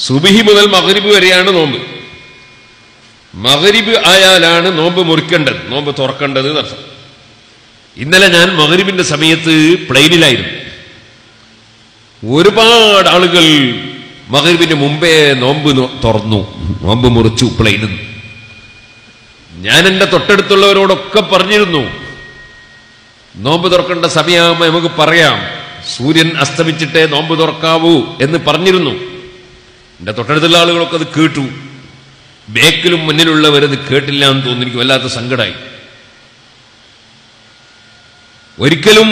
സുബിഹി മുതൽ മകരിബ് വരെയാണ് നോമ്പ് മകരിബ് ആയാലാണ് നോമ്പ് മുറിക്കേണ്ടത് നോമ്പ് തുറക്കേണ്ടത് എന്നർത്ഥം ഇന്നലെ ഞാൻ മകരിബിന്റെ സമയത്ത് പ്ലെയിനിലായിരുന്നു ഒരുപാട് ആളുകൾ മകരിബിന് മുമ്പേ നോമ്പ് നോ- തുറന്നു നോമ്പ് മുറിച്ചു പ്ലെയിനിൽ നിന്ന്. ഞാൻ എൻ്റെ തൊട്ടടുത്തുള്ളവരോടൊക്കെ പറഞ്ഞിരുന്നു നോമ്പ് തുറക്കേണ്ട സമയമാകുമ്പോൾ നമുക്ക് പറയാം സൂര്യൻ അസ്തമിച്ചിട്ടേ നോമ്പ് തുറക്കാവൂ എന്ന് പറഞ്ഞിരുന്നു എൻ്റെ തൊട്ടടുത്തുള്ള ആളുകളൊക്കെ അത് കേട്ടു ബേക്കിലും മുന്നിലുള്ളവരത് കേട്ടില്ല എന്ന് തോന്നി എനിക്ക് വല്ലാത്ത സങ്കടമായി ഒരിക്കലും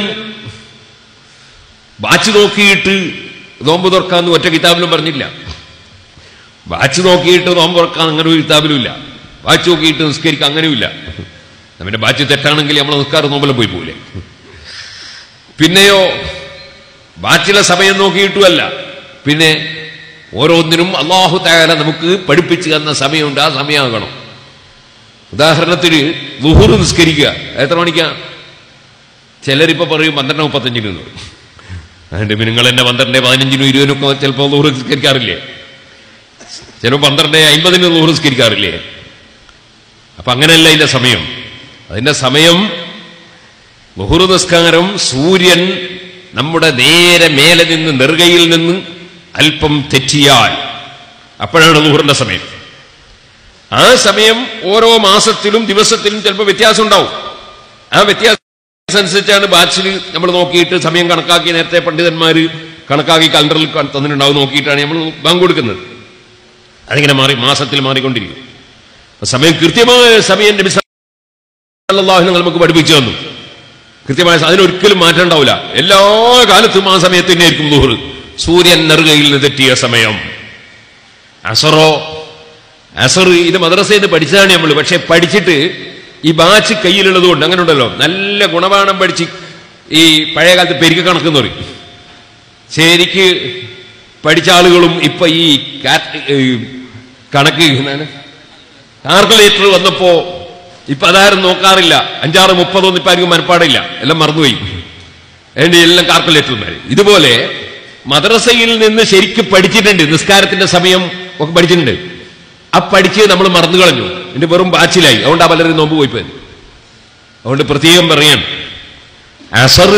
വാച്ച് നോക്കിയിട്ട് നോമ്പ് തുറക്കാന്ന് ഒറ്റ കിതാബിലും പറഞ്ഞില്ല വാച്ച് നോക്കിയിട്ട് നോമ്പ് തുറക്കാൻ അങ്ങനെ ഒരു കിതാബിലും ഇല്ല വാച്ച് നോക്കിയിട്ട് നിസ്കരിക്കാൻ അങ്ങനെയുമില്ല നമ്മുടെ വാച്ച് തെറ്റാണെങ്കിൽ നമ്മൾ നിസ്കാരം നോമ്പലം പോയി പോലെ പിന്നെയോ വാച്ചിലെ സമയം നോക്കിയിട്ടുമല്ല പിന്നെ ഓരോന്നിനും അള്ളാഹു തായാല നമുക്ക് പഠിപ്പിച്ചു തന്ന സമയമുണ്ട് ആ സമയമാകണം ഉദാഹരണത്തിന് ലുഹുർ നിസ്കരിക്കുക എത്ര മണിക്കാ ചിലരിപ്പോ പറയും പന്ത്രണ്ട് മുപ്പത്തഞ്ചിന് എന്ന് പറയും അതുകൊണ്ട് ഇപ്പൊ നിങ്ങൾ എന്നെ പന്ത്രണ്ട് പതിനഞ്ചിനും ഇരുപതിനും ഒക്കെ ചിലപ്പോൾ ലുഹുർ നിസ്കരിക്കാറില്ലേ ചിലപ്പോൾ പന്ത്രണ്ട് അമ്പതിന് ലുഹുർ നിസ്കരിക്കാറില്ലേ അപ്പൊ അങ്ങനെയല്ല അതിന്റെ സമയം അതിന്റെ സമയം ലുഹുർ നിസ്കാരം സൂര്യൻ നമ്മുടെ നേരെ മേലെ നിന്ന് നെറുകയിൽ നിന്ന് അല്പം തെറ്റിയാൽ അപ്പോഴാണ് ലുഹുറിന്റെ സമയം ആ സമയം ഓരോ മാസത്തിലും ദിവസത്തിലും ചിലപ്പോൾ വ്യത്യാസം ഉണ്ടാവും ആ വ്യത്യാസം അനുസരിച്ചാണ് ബാച്ചിൽ നമ്മൾ നോക്കിയിട്ട് സമയം കണക്കാക്കി നേരത്തെ പണ്ഡിതന്മാര് കണക്കാക്കി കലണ്ടറിൽ ക- തന്നിട്ടുണ്ടാവും നോക്കിയിട്ടാണ് നമ്മൾ ബാങ്ക് കൊടുക്കുന്നത് അതിങ്ങനെ മാറി മാസത്തിൽ മാറിക്കൊണ്ടിരിക്കും അപ്പൊ സമയം കൃത്യമായ സമയം നബി സല്ലല്ലാഹു അലൈഹി വസല്ലം നമുക്ക് പഠിപ്പിച്ചു തന്നു കൃത്യമായ സ- അതിനൊരിക്കലും മാറ്റം ഉണ്ടാവില്ല എല്ലാ കാലത്തും ആ സമയത്ത് തന്നെയായിരിക്കും ദുഹർ സൂര്യൻ നെറുകയിൽ നിന്ന് തെറ്റിയ സമയം അസറോ അസർ ഇത് മദ്രസയിൽ നിന്ന് പഠിച്ചതാണ് നമ്മൾ പക്ഷെ പഠിച്ചിട്ട് ഈ ബാച്ച് കയ്യിലുള്ളത് കൊണ്ട് അങ്ങനെ ഉണ്ടല്ലോ നല്ല ഗുണപാഠം പഠിച്ച് ഈ പഴയ കാലത്ത് പെരുക്ക കണക്കെന്ന് പറയും ശരിക്ക് പഠിച്ച ആളുകളും ഇപ്പൊ ഈ കാറ്റ്- ഈ കണക്ക് എന്താണ് കാൽക്കുലേറ്റർ വന്നപ്പോ ഇപ്പൊ അതാരും നോക്കാറില്ല അഞ്ചാറ് മുപ്പതൊന്നും ഇപ്പൊ ആർക്കും മനപ്പാടില്ല എല്ലാം മറന്നുപോയി അതിന്റെ എല്ലാം കാൽക്കുലേറ്റർമാർ ഇതുപോലെ മദ്രസയിൽ നിന്ന് ശരിക്കും പഠിച്ചിട്ടുണ്ട് നിസ്കാരത്തിന്റെ സമയം ഒക്കെ പഠിച്ചിട്ടുണ്ട് ആ പഠിച്ച് നമ്മൾ മറന്നു കളഞ്ഞു എന്റെ വെറും ബാച്ചിലായി അതുകൊണ്ട് ആ പലരും നോമ്പ് പോയി പോയത് അതുകൊണ്ട് പ്രത്യേകം പറയാൻ അസർ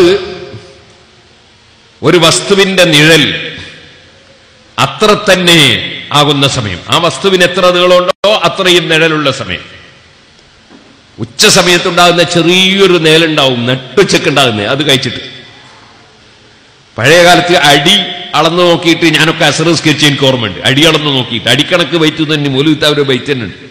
ഒരു വസ്തുവിന്റെ നിഴൽ അത്ര തന്നെ ആകുന്ന സമയം ആ വസ്തുവിന് എത്ര നീളമുണ്ടോ അത്രയും നിഴലുള്ള സമയം ഉച്ച സമയത്തുണ്ടാകുന്ന ചെറിയൊരു നേലുണ്ടാവും നട്ടുച്ചക്കുണ്ടാകുന്നത് അത് കഴിച്ചിട്ട് പഴയ കാലത്ത് അടി അളന്നു നോക്കിയിട്ട് ഞാനൊക്കെ അസറ് സ്കെച്ച് എനിക്ക് ഓർമ്മയുണ്ട് അടി അളന്നു നോക്കിയിട്ട് അടിക്കണക്ക് വൈറ്റ് തന്നെ മൂലുത്താവര് വൈറ്റ് തന്നെ ഉണ്ട്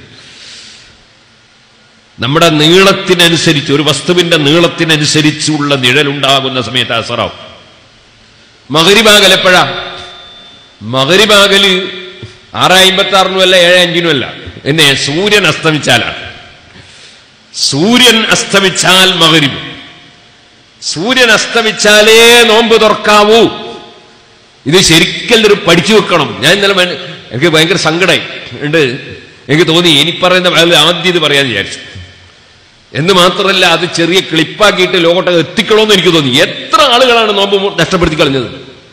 നമ്മുടെ നീളത്തിനനുസരിച്ച് ഒരു വസ്തുവിന്റെ നീളത്തിനനുസരിച്ചുള്ള നിഴലുണ്ടാകുന്ന സമയത്ത് അസറാവും മകരിബാകൽ എപ്പോഴാ മകരിബാകല് ആറ് അമ്പത്തി ആറിനും അല്ല ഏഴ് അഞ്ചിനും അല്ല എന്നെ സൂര്യൻ അസ്തമിച്ചാലാണ് സൂര്യൻ അസ്തമിച്ചാൽ മകരിബ് സൂര്യൻ അസ്തമിച്ചാലേ നോമ്പ് തുറക്കാവൂ ഇത് ശരിക്കും ഒരു പഠിച്ചു വെക്കണം ഞാൻ ഇന്നലെ മന- എനിക്ക് ഭയങ്കര സങ്കടമായി ഉണ്ട് എനിക്ക് തോന്നി ഇനി പറയുന്ന ആള് ആദ്യം ഇത് പറയാന്ന് വിചാരിച്ചു എന്ന് മാത്രമല്ല അത് ചെറിയ ക്ലിപ്പാക്കിയിട്ട് ലോകോട്ട് എത്തിക്കണമെന്ന് എനിക്ക് തോന്നി എത്ര ആളുകളാണ് നോമ്പ് മു- നഷ്ടപ്പെടുത്തി കളഞ്ഞത്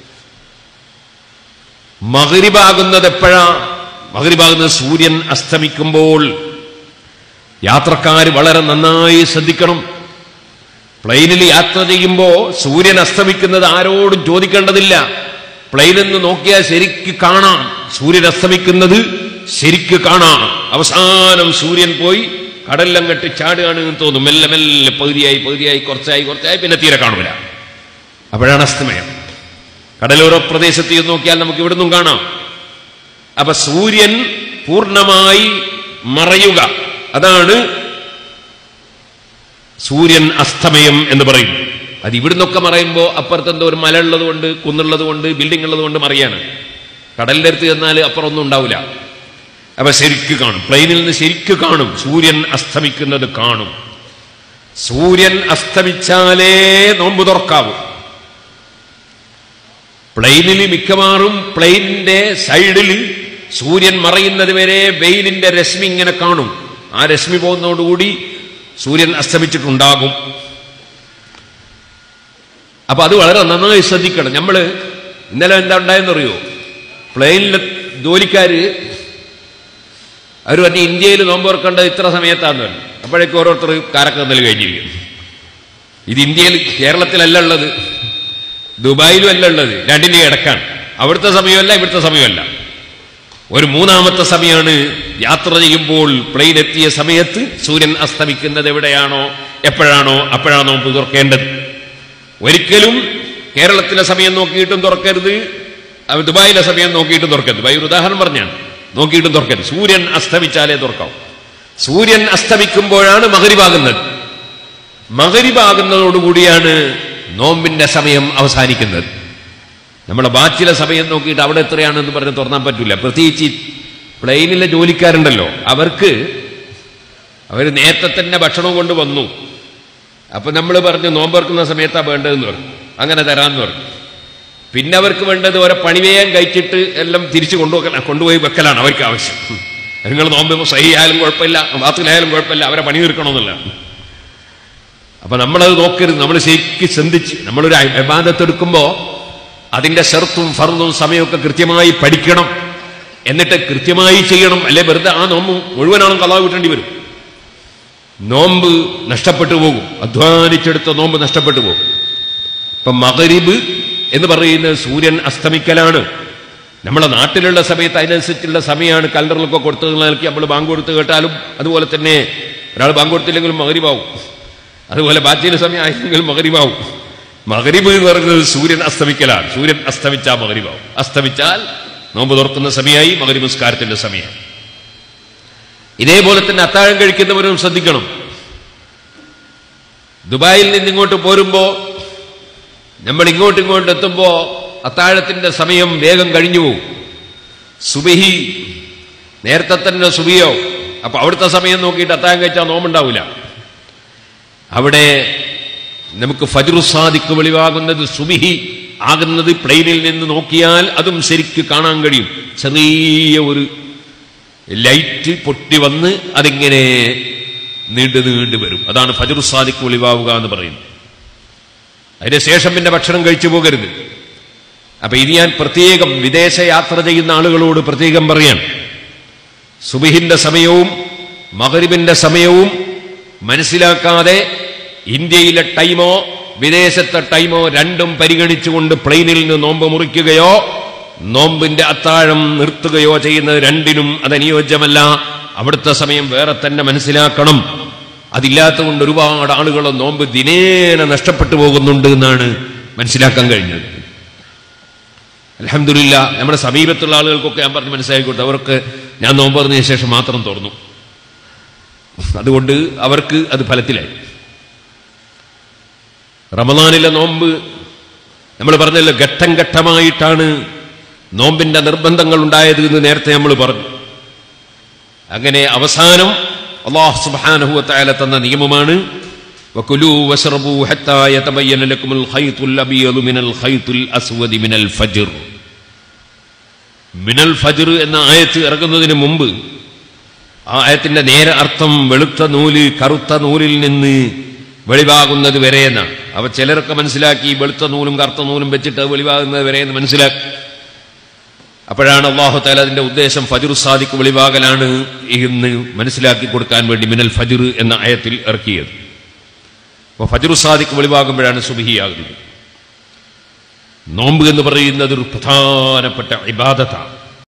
മകരിബാകുന്നത് എപ്പോഴാ മകരിബാകുന്നത് സൂര്യൻ അസ്തമിക്കുമ്പോൾ യാത്രക്കാർ വളരെ നന്നായി ശ്രദ്ധിക്കണം പ്ലെയിനിൽ യാത്ര ചെയ്യുമ്പോൾ സൂര്യൻ അസ്തമിക്കുന്നത് ആരോടും ചോദിക്കേണ്ടതില്ല പ്ലെയിനിൽ നിന്ന് നോക്കിയാൽ ശരിക്ക് കാണാം സൂര്യൻ അസ്തമിക്കുന്നത് ശരിക്ക് കാണാം അവസാനം സൂര്യൻ പോയി കടലങ്ങട്ട് ചാടുകയാണ് എന്ന് തോന്നും മെല്ലെ മെല്ലെ പകുതിയായി പകുതിയായി കുറച്ചായി കുറച്ചായി പിന്നെ തീരെ കാണൂല അപ്പോഴാണ് അസ്തമയം കടലോര പ്രദേശത്ത് ചെന്ന് നോക്കിയാൽ നമുക്ക് ഇവിടുന്നും കാണാം അപ്പൊ സൂര്യൻ പൂർണ്ണമായി മറയുക അതാണ് സൂര്യൻ അസ്തമയം എന്ന് പറയും അത് ഇവിടുന്നൊക്കെ മറയുമ്പോൾ അപ്പുറത്തെന്തോ ഒരു മല ഉള്ളത് കൊണ്ട് കുന്നുള്ളത് കൊണ്ട് ബിൽഡിംഗ് ഉള്ളത് കൊണ്ട് മറിയാണ് കടലിന്റെ അടുത്ത് ചെന്നാൽ അപ്പുറം ഒന്നും ഉണ്ടാവില്ല അപ്പൊ ശരിക്ക് കാണും പ്ലെയിനിൽ നിന്ന് ശരിക്ക് കാണും സൂര്യൻ അസ്തമിക്കുന്നത് കാണും സൂര്യൻ അസ്തമിച്ചാലേ നോമ്പ് തുറക്കാവൂ പ്ലെയിനിൽ മിക്കവാറും പ്ലെയിനിന്റെ സൈഡിൽ സൂര്യൻ മറയുന്നത് വരെ വെയിലിന്റെ രശ്മി ഇങ്ങനെ കാണും ആ രശ്മി പോകുന്നതോടുകൂടി സൂര്യൻ അസ്തമിച്ചിട്ടുണ്ടാകും അപ്പൊ അത് വളരെ നന്നായി ശ്രദ്ധിക്കണം നമ്മൾ ഇന്നലെ എന്താ ഉണ്ടായെന്നറിയോ പ്ലെയിനിൽ ജോലിക്കാര് അവർ പറഞ്ഞു ഇന്ത്യയിൽ നോമ്പ് തുറക്കേണ്ടത് ഇത്ര സമയത്താന്ന് പറഞ്ഞു അപ്പോഴേക്കും ഓരോരുത്തർ കാരക്കന്നൽ കഴിഞ്ഞിരിക്കും ഇത് ഇന്ത്യയിൽ കേരളത്തിലല്ല ഉള്ളത് ദുബായിലും അല്ല ഉള്ളത് രണ്ടിന്റെ ഇടക്കാണ് അവിടുത്തെ സമയമല്ല ഇവിടുത്തെ സമയമല്ല ഒരു മൂന്നാമത്തെ സമയമാണ് യാത്ര ചെയ്യുമ്പോൾ പ്ലെയിൻ എത്തിയ സമയത്ത് സൂര്യൻ അസ്തമിക്കുന്നത് എവിടെയാണോ എപ്പോഴാണോ അപ്പോഴാണോ നോമ്പ് തുറക്കേണ്ടത് ഒരിക്കലും കേരളത്തിലെ സമയം നോക്കിയിട്ടും തുറക്കരുത് അത് ദുബായിലെ സമയം നോക്കിയിട്ടും തുറക്കരുത് ദുബായ് ഒരു ഉദാഹരണം പറഞ്ഞാണ് നോക്കിയിട്ടും തുറക്കരുത് സൂര്യൻ അസ്തമിച്ചാലേ തുറക്കാം സൂര്യൻ അസ്തമിക്കുമ്പോഴാണ് മകരിവാകുന്നത് മകരിവാകുന്നതോടുകൂടിയാണ് നോമ്പിന്റെ സമയം അവസാനിക്കുന്നത് നമ്മുടെ ബാച്ചിലെ സമയം നോക്കിയിട്ട് അവിടെ എത്രയാണെന്ന് പറഞ്ഞ് തുറന്നാൻ പറ്റില്ല പ്രത്യേകിച്ച് പ്ലെയിനിലെ ജോലിക്കാരുണ്ടല്ലോ അവർക്ക് അവർ നേരത്തെ തന്നെ ഭക്ഷണം കൊണ്ട് വന്നു അപ്പൊ നമ്മൾ പറഞ്ഞു നോമ്പറക്കുന്ന സമയത്താണ് വേണ്ടതെന്ന് പറഞ്ഞു അങ്ങനെ തരാമെന്ന് പറഞ്ഞു പിന്നെ അവർക്ക് വേണ്ടത് ഓരോ പണിവേയം കഴിച്ചിട്ട് എല്ലാം തിരിച്ചു കൊണ്ടുവെക്കല കൊണ്ടുപോയി വെക്കലാണ് അവർക്ക് ആവശ്യം നിങ്ങൾ നോമ്പ് സഹി ആയാലും കുഴപ്പമില്ല ബാത്തിലായാലും കുഴപ്പമില്ല അവരെ പണി തീർക്കണമെന്നില്ല അപ്പൊ നമ്മളത് നോക്കരുത് നമ്മൾ ശരിക്ക് ചിന്തിച്ച് നമ്മളൊരു അഭിമാനത്തെടുക്കുമ്പോ അതിന്റെ ഷർത്തും ഫർദും സമയമൊക്കെ കൃത്യമായി പഠിക്കണം എന്നിട്ട് കൃത്യമായി ചെയ്യണം അല്ലെ വെറുതെ ആ നോമ്പ് മുഴുവനാളും കലാ വിട്ടേണ്ടി വരും നോമ്പ് നഷ്ടപ്പെട്ടു പോകും അധ്വാനിച്ചെടുത്ത നോമ്പ് നഷ്ടപ്പെട്ടു പോകും ഇപ്പൊ മകരിബ് എന്ന് പറയുന്നത് സൂര്യൻ അസ്തമിക്കലാണ് നമ്മുടെ നാട്ടിലുള്ള സമയത്ത് അതിനനുസരിച്ചുള്ള സമയമാണ് കലണ്ടറിലൊക്കെ കൊടുത്തത് നൽകി നമ്മൾ ബാങ്ക് കൊടുത്ത് കേട്ടാലും അതുപോലെ തന്നെ ഒരാൾ ബാങ്ക് കൊടുത്തില്ലെങ്കിലും മകരിവാവും അതുപോലെ ബാക്കിയുടെ സമയം ആയില്ലെങ്കിലും മകരിവാവും മകരിബ് എന്ന് പറയുന്നത് സൂര്യൻ അസ്തമിക്കലാണ് സൂര്യൻ അസ്തമിച്ചാൽ മകരിവാവും അസ്തമിച്ചാൽ നോമ്പ് തുറക്കുന്ന സമയമായി മകരി നിസ്കാരത്തിന്റെ സമയം ഇതേപോലെ തന്നെ അത്താഴം കഴിക്കുന്നവരും ശ്രദ്ധിക്കണം ദുബായിൽ നിന്ന് ഇങ്ങോട്ട് പോരുമ്പോ നമ്മൾ ഇങ്ങോട്ട് ഇങ്ങോട്ട് എത്തുമ്പോ അത്താഴത്തിന്റെ സമയം വേഗം കഴിഞ്ഞു പോകും സുബഹി നേരത്തെ തന്നെ സുബിയോ അപ്പൊ അവിടുത്തെ സമയം നോക്കിയിട്ട് അത്താഴം കഴിച്ചാൽ നോമ്പുണ്ടാവില്ല അവിടെ നമുക്ക് ഫജ്റു സാദിക്ക് വെളിവാകുന്നത് സുബിഹി ആകുന്നത് പ്ലെയിനിൽ നിന്ന് നോക്കിയാൽ അതും ശരിക്ക് കാണാൻ കഴിയും ചെറിയ ഒരു ലൈറ്റ് പൊട്ടി വന്ന് അതിങ്ങനെ നീണ്ടു നീണ്ടു വരും അതാണ് ഫജ്റു സാദിക്ക് വെളിവാവുക എന്ന് പറയുന്നത് അതിന് ശേഷം പിന്നെ ഭക്ഷണം കഴിച്ചു പോകരുത് അപ്പൊ ഇനി ഞാൻ പ്രത്യേകം വിദേശ യാത്ര ചെയ്യുന്ന ആളുകളോട് പ്രത്യേകം പറയാൻ സുബിഹിന്റെ സമയവും മകരിബിന്റെ സമയവും മനസ്സിലാക്കാതെ ഇന്ത്യയിലെ ടൈമോ വിദേശത്തെ ടൈമോ രണ്ടും പരിഗണിച്ചുകൊണ്ട് പ്ലെയിനിൽ നിന്ന് നോമ്പ് മുറിക്കുകയോ നോമ്പിന്റെ അത്താഴം നിർത്തുകയോ ചെയ്യുന്നത് രണ്ടിനും അത് അനുയോജ്യമല്ല അവിടുത്തെ സമയം വേറെ തന്നെ മനസ്സിലാക്കണം അതില്ലാത്തതുകൊണ്ട് ഒരുപാട് ആളുകൾ നോമ്പ് ദിനേന നഷ്ടപ്പെട്ടു പോകുന്നുണ്ട് എന്നാണ് മനസ്സിലാക്കാൻ കഴിഞ്ഞത് അലഹമില്ല നമ്മുടെ സമീപത്തുള്ള ആളുകൾക്കൊക്കെ ഞാൻ പറഞ്ഞ് മനസ്സിലാക്കിക്കോട്ടെ അവർക്ക് ഞാൻ നോമ്പ് പറഞ്ഞതിന് ശേഷം മാത്രം തുറന്നു അതുകൊണ്ട് അവർക്ക് അത് ഫലത്തിലായി റമദാനിലെ നോമ്പ് നമ്മൾ പറഞ്ഞല്ലോ ഘട്ടം ഘട്ടമായിട്ടാണ് നോമ്പിന്റെ നിർബന്ധങ്ങൾ ഉണ്ടായത് എന്ന് നേരത്തെ നമ്മൾ പറഞ്ഞു അങ്ങനെ അവസാനം അള്ളാഹു സുബ്ഹാനഹു തന്ന നിയമമാണ് وكلوا واشربوا حتى يتبين لكم الخيط الابيض من الخيط الاسود من الفجر മിനൽ ഫജർ എന്ന ആയത്ത് ഇറങ്ങുന്നതിന് മുമ്പ് ആ ആയത്തിന്റെ നേരെ അർത്ഥം വെളുത്ത നൂല് കറുത്ത നൂലിൽ നിന്ന് വെളിവാകുന്നത് വരെ എന്നാണ് അവ ചിലരൊക്കെ മനസ്സിലാക്കി വെളുത്ത നൂലും കറുത്ത നൂലും വെച്ചിട്ട് അത് വെളിവാകുന്നത് വരെ എന്ന് മനസ്സിലാക്കി അപ്പോഴാണ് അള്ളാഹു താല അതിന്റെ ഉദ്ദേശം ഫജുർ സാദിക്ക് വെളിവാകലാണ് എന്ന് മനസ്സിലാക്കി കൊടുക്കാൻ വേണ്ടി മിനൽ ഫജുർ എന്ന ആയത്തിൽ ഇറക്കിയത് അപ്പോൾ ഫജുർ സാദിക്ക് വെളിവാകുമ്പോഴാണ് സുബിഹിയാകുന്നത് നോമ്പ് എന്ന് പറയുന്നത് ഒരു പ്രധാനപ്പെട്ട ഇബാദത്താണ്